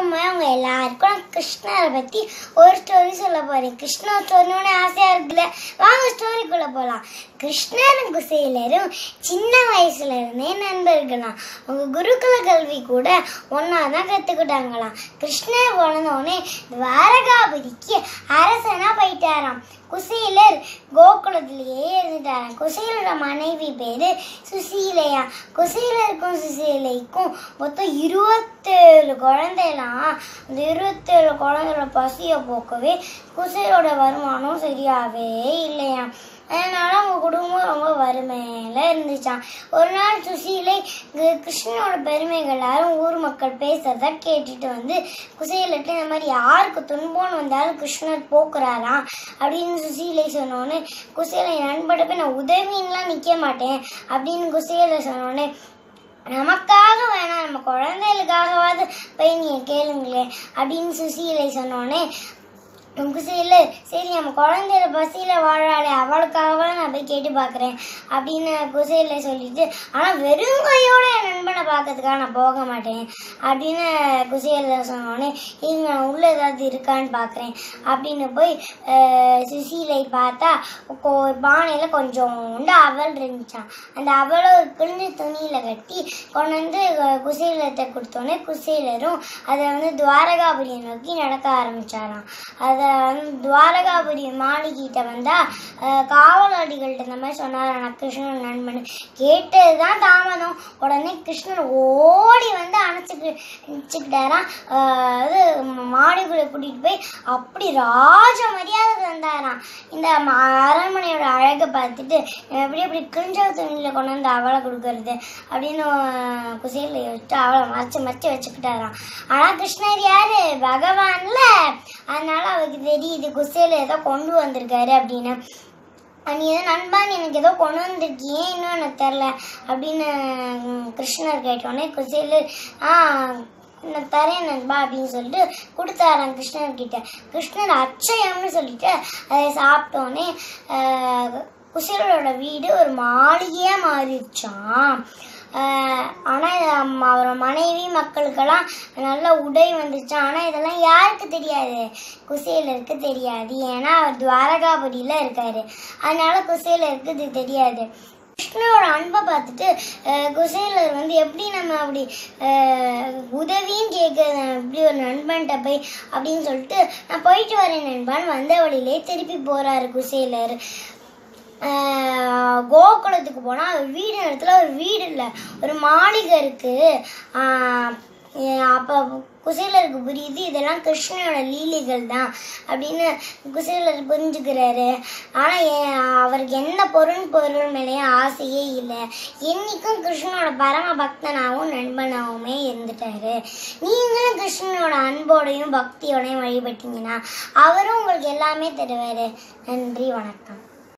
வணக்கம் அவங்க எல்லாருக்கும் நான் கிருஷ்ணரை பத்தி ஒரு ஸ்டோரி சொல்ல போறேன் கிருஷ்ணர் சொன்னோன்னு ஆசையா இருக்குல்ல வாங்க ஸ்டோரிக்குள்ள போலாம் கிருஷ்ணரும் குசேலரும் சின்ன வயசுல இருந்தே நண்பர்களாம் அவங்க குருகுல கல்வி கூட ஒன்னா தான் கத்துக்கிட்டாங்களாம் கிருஷ்ணர் வளர்ந்தோடனே துவாரகாபுரிக்கு அரசனா போயிட்டாராம் குசேலர் கோகுலத்திலேயே இருந்துட்டாராம் குசேலரோட மனைவி பேரு சுசீலையா குசேலருக்கும் சுசீலைக்கும் மொத்தம் இருபத்தேழு குழந்தைலாம் அந்த இருபத்தேழு குழந்தையோட பசியை போக்கவே குசேலோட வருமானம் சரியாவே இல்லையா அதனால அவங்க குடும்பம் ரொம்ப வறுமையில இருந்துச்சாம் ஒரு நாள் சுசீலை கு- கிருஷ்ணனோட பெருமைகள் எல்லாரும் ஊர் மக்கள் பேசுறத கேட்டுட்டு வந்து குசேலிட்டு இந்த மாதிரி யாருக்கு துன்பம்னு வந்தாலும் கிருஷ்ணர் போக்குறாராம் அப்படின்னு சுசீலை சொன்னோன்னே குசேலை நண்பட போய் நான் உதவின்லாம் நிக்க மாட்டேன் அப்படின்னு குசேலை சொன்னோன்னே நமக்காக வேணாம் நம்ம குழந்தைகளுக்காகவாவது போய் நீங்க கேளுங்களேன் அப்படின்னு சுசீலை சொன்னோன்னே குசையில் சரி நம்ம குழந்தைய பசியில் வாழாளே அவளுக்காகவே நான் போய் கேட்டு பார்க்குறேன் அப்படின்னு குசையில் சொல்லிட்டு ஆனால் வெறும் கையோட என் நண்பனை பார்க்கறதுக்காக நான் போக மாட்டேன் அப்படின்னு குசையில் சொன்னோடனே இங்க நான் உள்ள ஏதாவது இருக்கான்னு பார்க்குறேன் அப்படின்னு போய் அஹ், சுசீலை பார்த்தா கொ- ஒரு பானையில் கொஞ்சோண்டு அவல் இருந்துச்சான் அந்த அவலை ஒரு கிழிஞ்ச துணியில் கட்டி கொண்டு வந்து குசேலத்தை கொடுத்தோன்னே குசேலரும் அதை வந்து துவாரகாபுரியை நோக்கி நடக்க ஆரம்பிச்சாராம் அதை வந்து துவாரகாபுரி மாளிகிட்ட வந்தா அஹ், காவலாளிகள்ட்ட இந்த மாதிரி சொன்னார் நான் கிருஷ்ணன் நண்பன் கேட்டதுதான் தாமதம் உடனே கிருஷ்ணன் ஓடி வந்து அணைச்சிக்கு அணைச்சிக்கிட்டாராம் அஹ், அது மாடிக்குள்ள கூட்டிட்டு போய் அப்படி ராஜ மரியாதை தந்தாராம் இந்த ம- அரண்மனையோட அழகை பார்த்துட்டு எப்படி எப்படி கிழிஞ்ச துணியில கொண்டு வந்து அவளை கொடுக்கறது அப்படின்னு அஹ், குசேல வச்சுட்டு அவளை மறைச்சு மறைச்சு வச்சுக்கிட்டாராம் ஆனா கிருஷ்ணர் யாரு பகவான்ல அதனால அவருக்கு தெரியுது குசேல ஏதோ கொண்டு வந்திருக்காரு அப்படின்னு நீ ஏதோ நண்பன் எனக்கு ஏதோ கொண்டு வந்திருக்கியே இன்னும் எனக்கு தெரில அப்படின்னு ம், கிருஷ்ணர் கேட்டோடனே குசேலு ஆ நான் தரேன் நண்பா அப்படின்னு சொல்லிட்டு கொடுத்தாராம் கிருஷ்ணர் கிட்ட கிருஷ்ணர் அச்சயம்னு சொல்லிட்டு அதை சாப்பிட்டோன்னே ஆஹ், குசேலரோட வீடு ஒரு மாளிகையா மாறிடுச்சாம் ஆஹ், ஆனா இது அம்- அவரோட மனைவி மக்களுக்கெல்லாம் நல்ல உடை வந்துச்சு ஆனா இதெல்லாம் யாருக்கு தெரியாது குசேலருக்கு தெரியாது ஏன்னா அவர் துவாரகாபுரியில இருக்காரு அதனால குசேலருக்கு இது தெரியாது கிருஷ்ணனோட அன்பை பார்த்துட்டு அஹ், குசேலர் வந்து எப்படி நம்ம அப்படி அஹ், உதவியும் கேட்குறது எப்படி ஒரு நண்பன்கிட்ட போய் அப்படின்னு சொல்லிட்டு நான் போயிட்டு வரேன் நண்பன் வந்த வழியிலே திருப்பி போறாரு குசேலர் ஆஹ் கோகுலத்துக்கு போனா ஒரு வீடு இடத்துல ஒரு வீடு இல்லை ஒரு மாளிகை இருக்கு ஆஹ் ஏ- அப்ப குசேலருக்கு புரியுது இதெல்லாம் கிருஷ்ணனோட லீலைகள் தான் அப்படின்னு குசேலர் புரிஞ்சுக்கிறாரு ஆனா ஏ- அவருக்கு என்ன பொருள் பொருள் மேலேயும் ஆசையே இல்லை என்னைக்கும் கிருஷ்ணனோட பரம பக்தனாகவும் நண்பனாகவுமே இருந்துட்டாரு நீங்களும் கிருஷ்ணனோட அன்போடையும் பக்தியோடையும் வழிபட்டீங்கன்னா அவரும் உங்களுக்கு எல்லாமே தருவாரு நன்றி வணக்கம்